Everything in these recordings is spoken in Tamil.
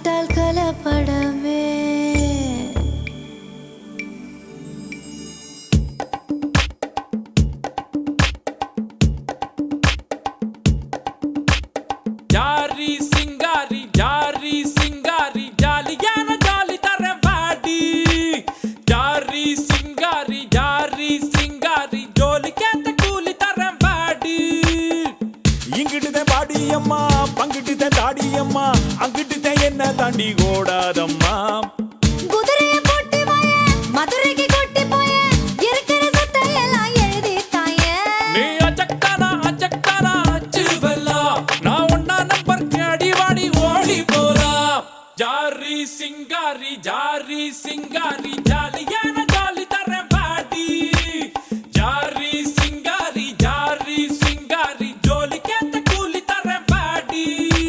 தொட்டால் கலப்படமே ஜாரி சிங்காரி ஜாரி சிங்காரி ஜாலியான ஜாலி தர வாடி ஜாரி சிங்காரி ஜாரி சிங்காரி ஜோலிக்கேத்த கூலி தர வாடி இங்கிட்டுதான் பாடியம்மா பங்கிட்டுதான் தாடியம்மா அங்கிட்டுதான் என்ன தாண்டி ஓடாதம்மா குதிரையை போட்டு வாய மதுரைக்கு கொட்டி போய இருக்கிற சொத்தை எல்லாம் எழுதி தாயே நீ அச்சக்தானா அச்சக்தானா அச்சுவல்லா நான் ஒன்னா நம்பர் அடிவாடி ஓடி போலாம் ஜாரி சிங்காரி ஜாரி சிங்காரி ஜாலியான ஜாலி தர வாடி ஜாரி சிங்காரி ஜாரி சிங்காரி ஜோலிக்கேத்த கூலி தர வாடி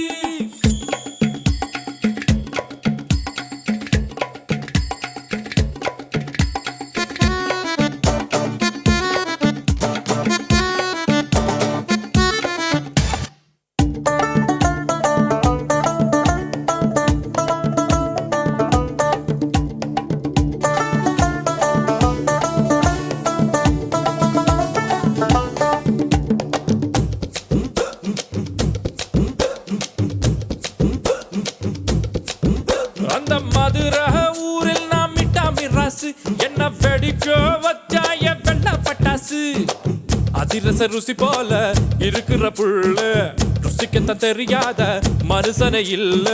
அந்த மதுரை ஊரில் நாம் மிட்டா மிராசு என்ன வெடிக்க வச்சாய வெள்ள பட்டாசு அதிரச ருசி போல இருக்கிற புள்ள ருசிக்கத்தான் தெரியாத மனுஷனை இல்ல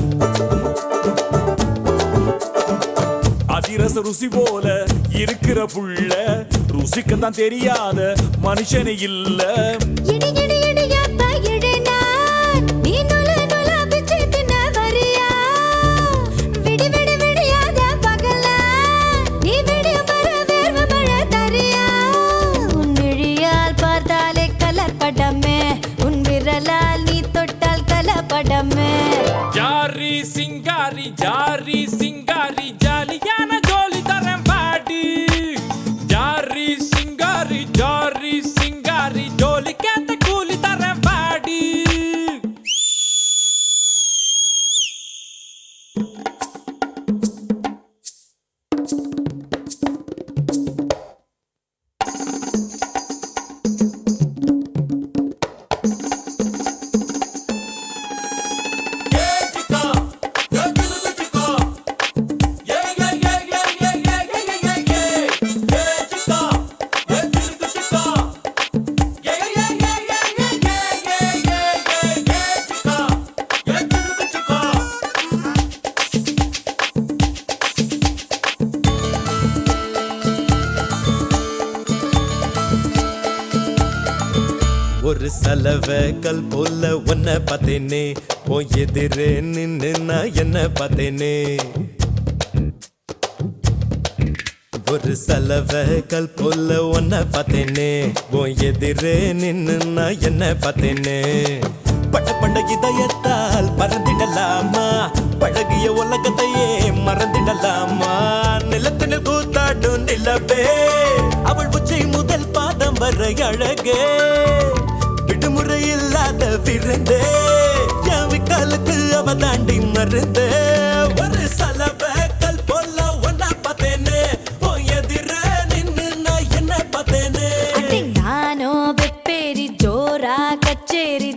அதிரச ருசி போல இருக்கிற புள்ள ருசிக்கத்தான் தெரியாத மனுஷனே இல்ல இடி இடி இடியாப்ப இடினான் நீ நுல நுல பிச்சு தின்ன வரியா விடி விடி விடியாத பகல நீ விடிய மர வேர்வ மழை தரியா உன் விழியால் பார்த்தாலே கலப்படமே உன் விரலால் நீ தொட்டால் கலப்படமே ஜாரி சிங்காரி ஜாரி சிங்காரி ஜாலியான ஜோலி தரேன் பாடி ஜாரி சிங்காரி ஜாரி சிங்காரி ஜோலிக்கேத்த கூலி தரேன் பாடி ஒரு சலவ கல் போல உன்னை பார்த்தேனே உன் எதிரே நின்னு நான் என்ன பார்த்தேனே ஒரு சலவ கல் போல உன்னை பார்த்தேனே உன் எதிரே நின்னு நான் என்ன பார்த்தேனே பட்ட பண்ட இதயத்தால் பறந்திடலாமா பழகிய உலகத்தையே மறந்திடலாமா நிலத்தினில் கூத்தாடும் நிலவே அவள் உச்சை முதல் பாதம் வரை அழகே விடுமுறை இல்லாத விருந்தே என் விக்காலுக்கு அவ தாண்டி மருந்தே ஒரு சலவ கல் போல ஒன்னா பார்த்தேனே உன் எதிர நின்னு நான் என்ன பார்த்தேனே அடி நானோ வெப்பேரி ஜோரா கச்சேரி